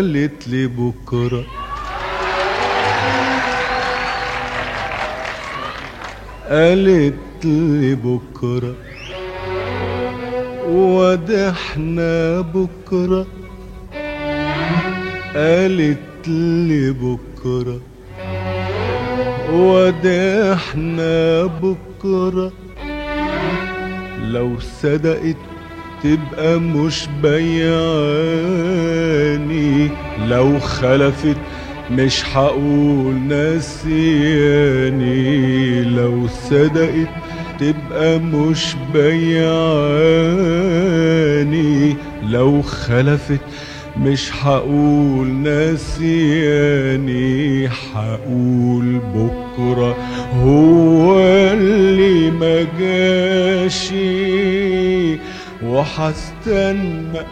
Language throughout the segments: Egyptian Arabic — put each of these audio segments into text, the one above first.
قالت لي بكرة قالت لي بكرة ودحنا بكرة قالت لي بكرة ودحنا بكرة لو صدقت تبقى مش بيعاني لو خلفت مش هقول نسياني لو صدقت تبقى مش بيعاني لو خلفت مش هقول نسياني هقول بكرة هو اللي ما جاشي وحستنى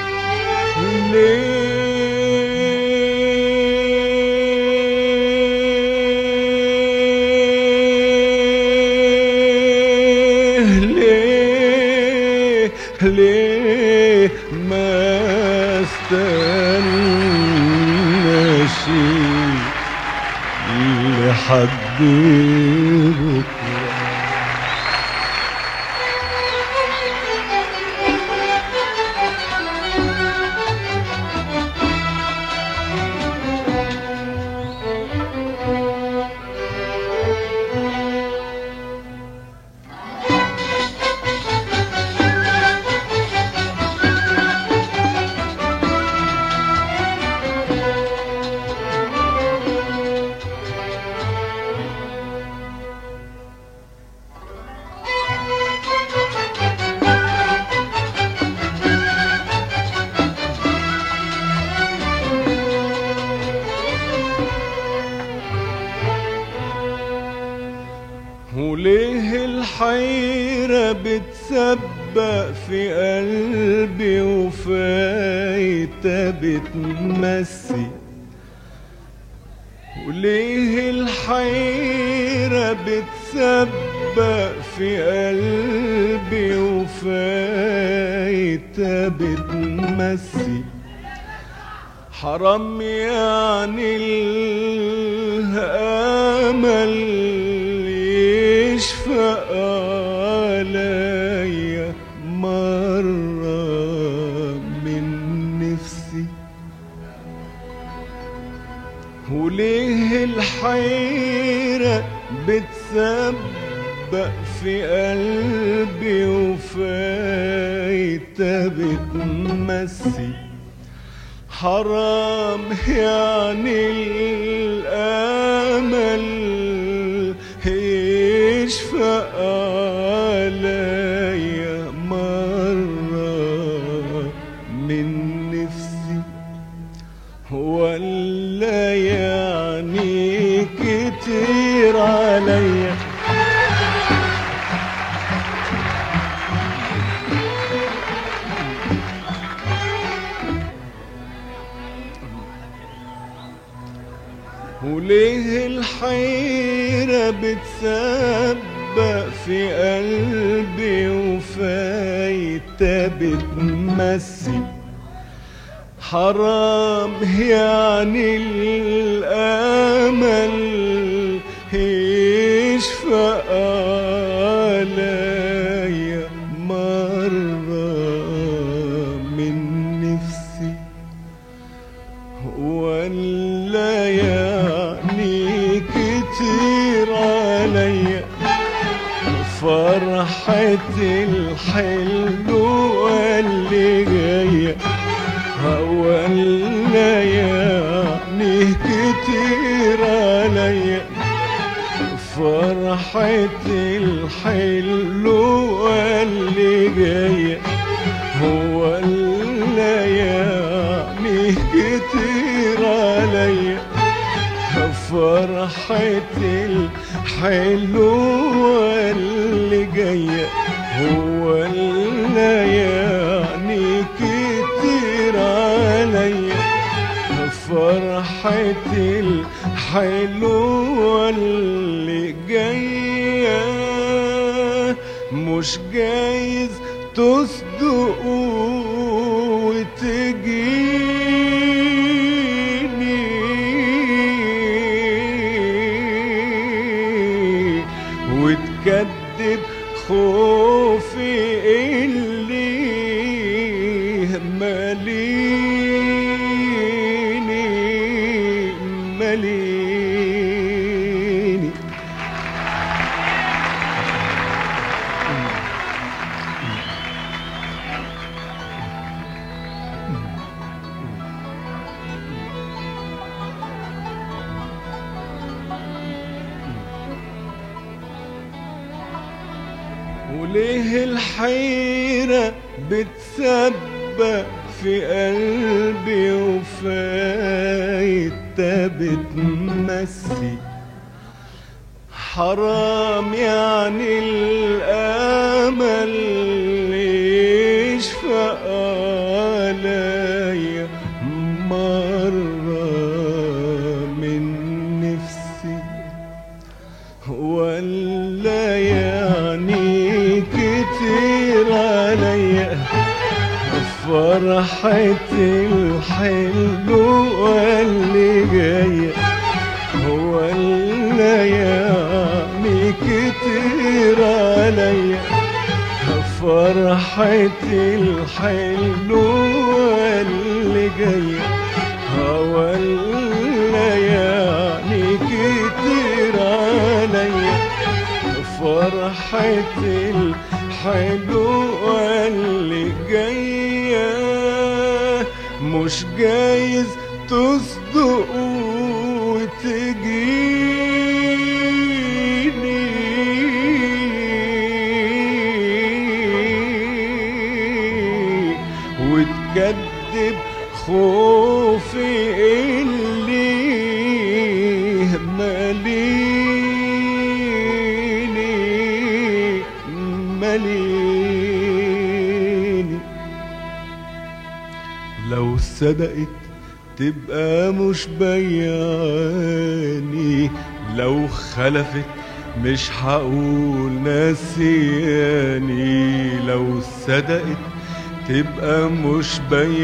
ليه ليه ليه ما استناش لحد بكره وليه الحيرة بتسبق في قلبي وفايتة بتمسي وليه الحيرة بتسبق في قلبي وفايتة بتمسي حرام يعني الأمل يشفق عليا مرة من نفسي وليه الحيرة بتسبق في قلبي وفايتة بتمسي حرام يعني الأمل يشفق عليا مرة من نفسي ولا يعني كتير عليا وليه الحيرة بتسبق في قلبي وفايتة بتمسي حرام يعني الأمل يشفق عليا مرة من نفسي ولا يعني كتير عليا فرحة الحلوة اللي جاية ولا يعني كتير عليا فرحة الحلوة اللي جاية ولا يعني كتير عليا فرحة الحلوة اللي جاية هو اللي يعني كتير عليا فرحة الحلوة اللي جاية مش جايز تصدق وتجي وتكذب خوفي اللي ماليني ماليني وليه الحيرة بتسبق في قلبي وفايتة بتمسي حرام يعني الامل يشفق عليا مرة من نفسي ولا يعني كتير عليا فرحتي الحلوة اللي جاية ولا يعني كتير عليا فرحتي الحلوة اللي جاية ولا يعني كتير عليا فرحتي الحلوة اللي جاية مش جايز تصدق وتجيني وتكذب خوفي اللي ماليني ماليني لو صدقت تبقى مش بياني لو خلفت مش هقول نسياني لو صدقت تبقى مش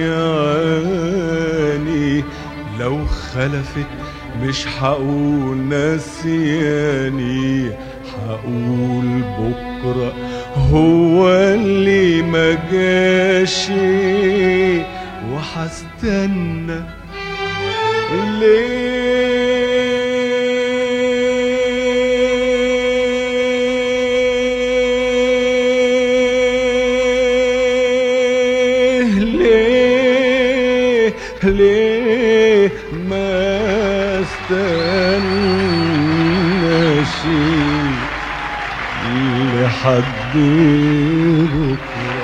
بياني لو خلفت مش هقول نسياني هقول بكرة هو اللي ما جاشي وحستنى ليه ليه ليه ما استناش لحد بكره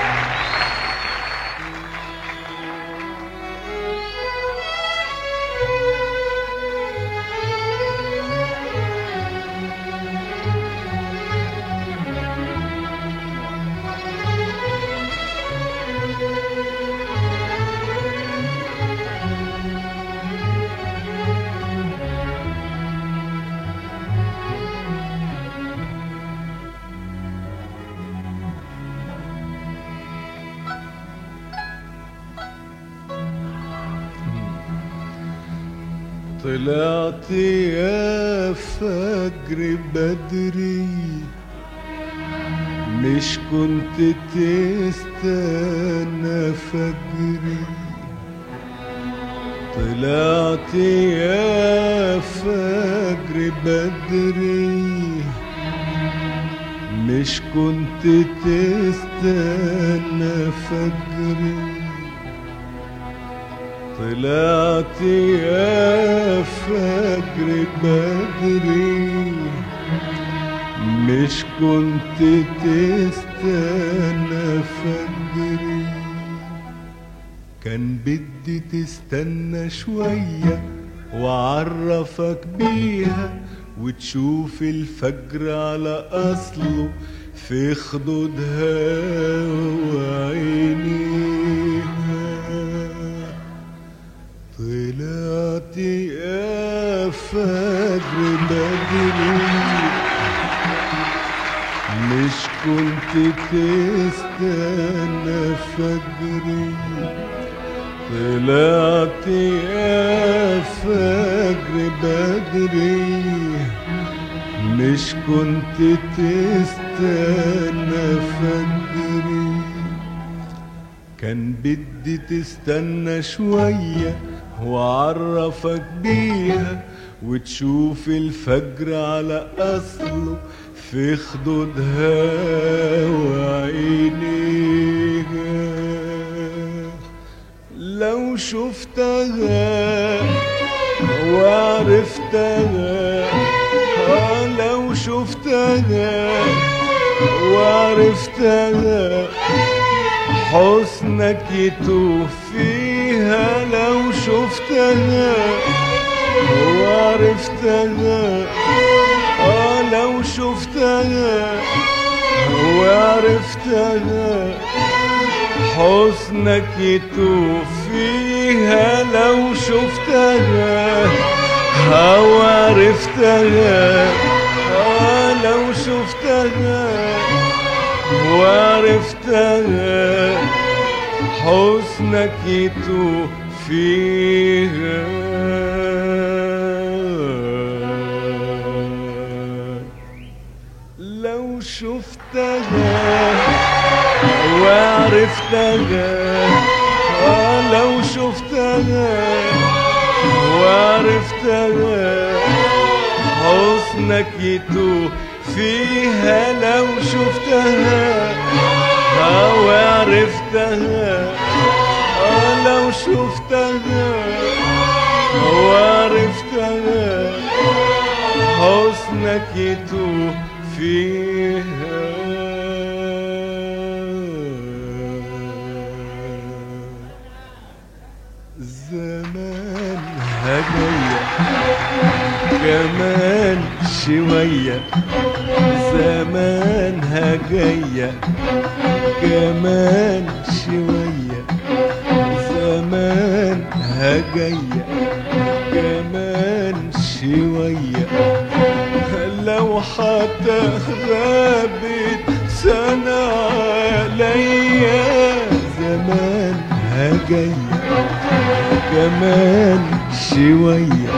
طلعت يا فجر بدري مش كنت تستنى فجري طلعت يا فجر بدري مش كنت تستنى فجري طلعت يا فجر بدري مش كنت تستنى فجري كان بدي تستنى شوية وعرفك بيها وتشوف الفجر على أصله في خدودها وعينيها طلعت يا فجر بدري مش كنت تستنى فجري طلعت يا فجر بدري مش كنت تستنى فجري كان بدي تستنى شوية وعرفك بيها وتشوف الفجر على أصله في خدودها وعينيها لو شفتها وعرفتها آه لو شفتها وعرفتها حسنك يتوه فيها لو شفتها وعرفتها اه لو شفتها وعرفتها حسنك يتوه فيها لو شفتها او عرفتها اه لو شفتها وعرفتها حسنك يتوه فيها لو شفتها وعرفتها آه لو شفتها وعرفتها حسنك يتوه فيها لو شفتها آه وعرفتها آه لو شفتها وعرفتها حسنك يتوه فيها زمانها جاية كمان شوية زمانها جاية كمان شوية زمانها جاية كمان شوية لو حتى غابت سنة عليا زمانها جاية كمان شوية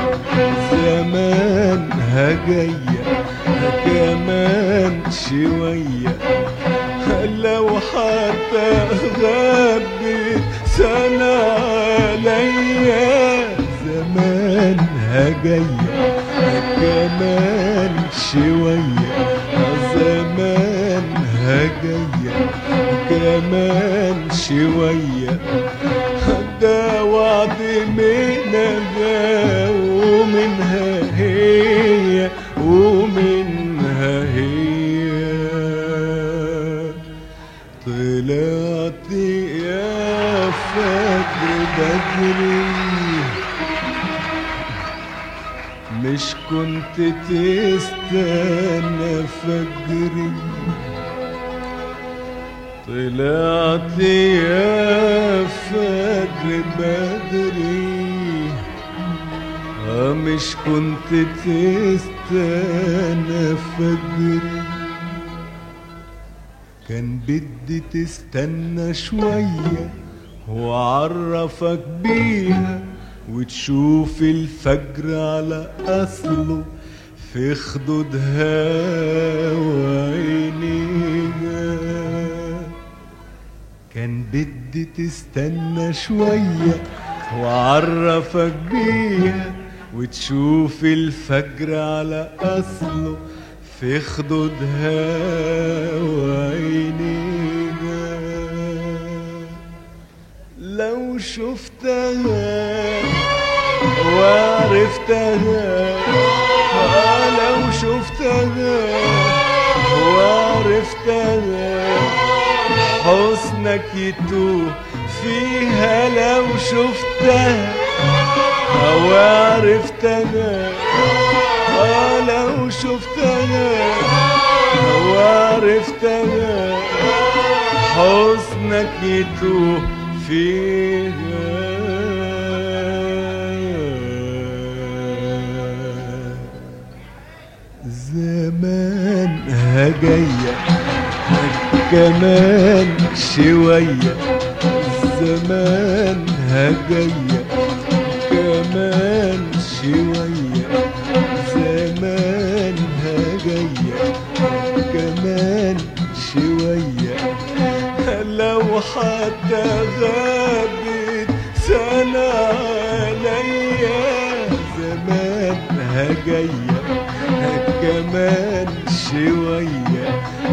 زمانها جاية كمان شوية لو حتى غابت سنة عليا زمانها جاية كمان شوية زمانها جاية كمان شوية ده وعد منها ومنها هي ومنها هي طلعت يا فجر بدري مش كنت تستنى فجري طلعت يا فجر بدري آه مش كنت تستنى فجري كان بدي تستنى شوية وعرفك بيها وتشوف الفجر على أصله في خدودها وعينيها كان بدي تستنى شوية وعرفك بيها وتشوف الفجر على أصله في خدودها وعينيها لو شفتها وعرفتها آه لو شفتها وعرفتها حسنك يتوه فيها لو شفتها أو عرفتها آه لو شفتها أو عرفتها حسنك يتوه فيها زمانها جاية كمان شوية زمانها جاية كمان شوية زمانها جاية حتى غابت سنة عليا زمانها جاية كمان شوية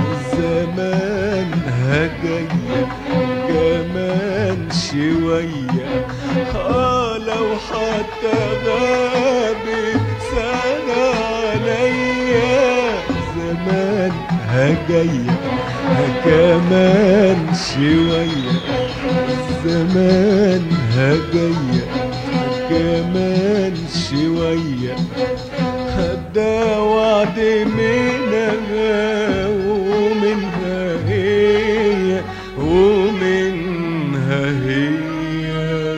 زمانها جاية كمان شوية آه لو حتى غابت سنة عليا زمانها جاية كمان شوية زمانها جاية كمان شوية ده وعد منها ومنها هي ومنها هي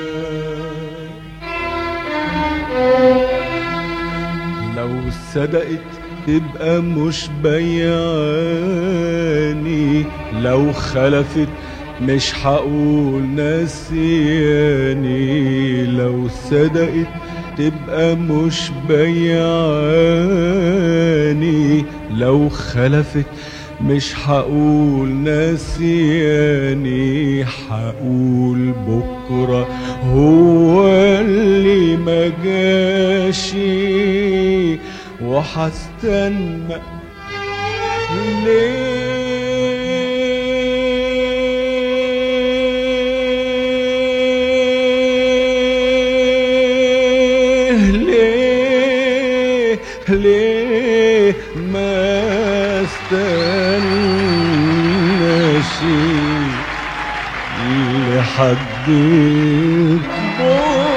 لو صدقت تبقى مش بيعاني لو خلفت مش هقول نسياني لو صدقت تبقى مش بيعاني لو خلفت مش هقول نسياني هقول بكرة هو اللي ما جاشي وهستنى ليه ليه ليه ما استناش لحد بكره